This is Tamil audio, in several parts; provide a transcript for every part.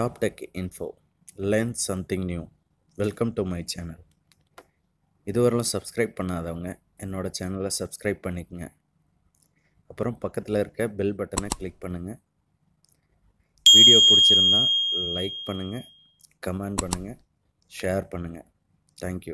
Top Tech Info Learn something new. Welcome to my channel இதுவரையிலும் சப்ஸ்கிரைப் பண்ணாதவங்க என்னோடய சேனலை சப்ஸ்கிரைப் பண்ணிக்கங்க அப்புறம் பக்கத்தில் இருக்க பெல் பட்டனை கிளிக் பண்ணுங்கள் வீடியோ பிடிச்சிருந்தா லைக் பண்ணுங்கள் கமெண்ட் பண்ணுங்கள் ஷேர் பண்ணுங்கள் தேங்க்யூ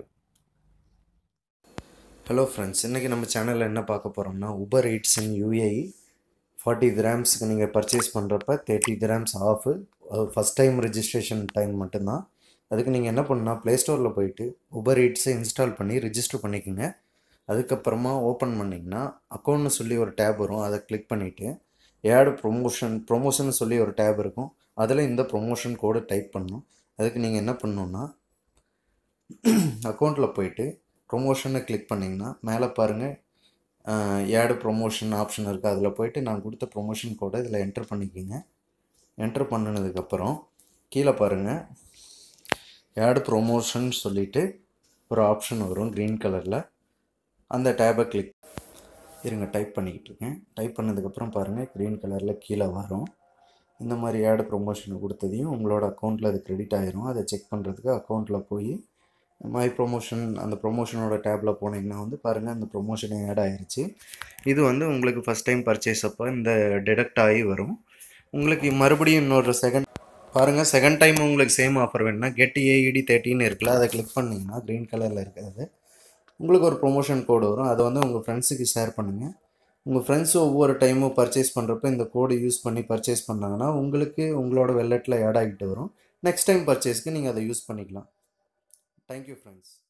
ஹலோ ஃப்ரெண்ட்ஸ் இன்றைக்கி நம்ம சேனலில் என்ன பார்க்க போகிறோம்னா Uber Eats in UAE forty கிராம்ஸ்க்கு நீங்கள் பர்ச்சேஸ் பண்ணுறப்ப thirty grams off first time registration time மட்டும்தான் அதுக்கு நீங்கள் என்ன பண்ணால் ப்ளே ஸ்டோரில் போயிட்டு உபர் ஈட்ஸை இன்ஸ்டால் பண்ணி ரிஜிஸ்டர் பண்ணிக்கோங்க அதுக்கப்புறமா ஓப்பன் பண்ணிங்கன்னா அக்கௌண்ட்னு சொல்லி ஒரு டேப் வரும் அதை கிளிக் பண்ணிவிட்டு ஏடு ப்ரொமோஷன் ப்ரொமோஷன் சொல்லி ஒரு டேப் இருக்கும் அதில் இந்த ப்ரொமோஷன் கோடு டைப் பண்ணணும் அதுக்கு நீங்கள் என்ன பண்ணணுன்னா அக்கௌண்ட்டில் போயிட்டு ப்ரொமோஷனை கிளிக் பண்ணிங்கன்னா மேலே பாருங்கள் ஏடு ப்ரொமோஷன் ஆப்ஷன் இருக்குது அதில் போயிட்டு நான் கொடுத்த ப்ரொமோஷன் கோடை இதில் என்டர் பண்ணிக்கோங்க என்டர் பண்ணினதுக்கப்புறம் கீழே பாருங்கள் ஆட் ப்ரொமோஷன் சொல்லிவிட்டு ஒரு ஆப்ஷன் வரும் க்ரீன் கலரில் அந்த டேபை கிளிக் இருங்க டைப் பண்ணிக்கிட்டு இருக்கேன் டைப் பண்ணதுக்கப்புறம் பாருங்கள் க்ரீன் கலரில் கீழே வரும் இந்த மாதிரி ஆட் ப்ரொமோஷன் கொடுத்ததையும் உங்களோட அக்கௌண்ட்டில் அது க்ரெடிட் ஆயிரும் அதை செக் பண்ணுறதுக்கு அக்கௌண்ட்டில் போய் மை ப்ரொமோஷன் அந்த ப்ரொமோஷனோட டேப்பில் போனீங்கன்னா வந்து பாருங்கள் அந்த ப்ரொமோஷன் ஆட் ஆயிருச்சு இது வந்து உங்களுக்கு ஃபஸ்ட் டைம் பர்ச்சேஸ் அப்போ இந்த டிடக்ட் ஆகி வரும் உங்களுக்கு மறுபடியும் இன்னொரு செகண்ட் பாருங்கள் செகண்ட் டைம் உங்களுக்கு சேம் ஆஃபர் வேணும்னா கெட் ஏஇடி தேர்ட்டின்னு இருக்குல்ல அதை கிளிக் பண்ணிங்கன்னா க்ரீன் கலரில் இருக்கிறது உங்களுக்கு ஒரு ப்ரொமோஷன் கோடு வரும் அதை வந்து உங்கள் ஃப்ரெண்ட்ஸுக்கு ஷேர் பண்ணுங்கள் உங்கள் ஃப்ரெண்ட்ஸ் ஒவ்வொரு டைமும் பர்ச்சேஸ் பண்ணுறப்ப இந்த கோடு யூஸ் பண்ணி பர்ச்சேஸ் பண்ணாங்கன்னா உங்களுக்கு உங்களோட வெல்லெட்டில் ஆட் ஆகிட்டு வரும் நெக்ஸ்ட் டைம் பர்ச்சேஸ்க்கு நீங்கள் அதை யூஸ் பண்ணிக்கலாம் தேங்க்யூ ஃப்ரெண்ட்ஸ்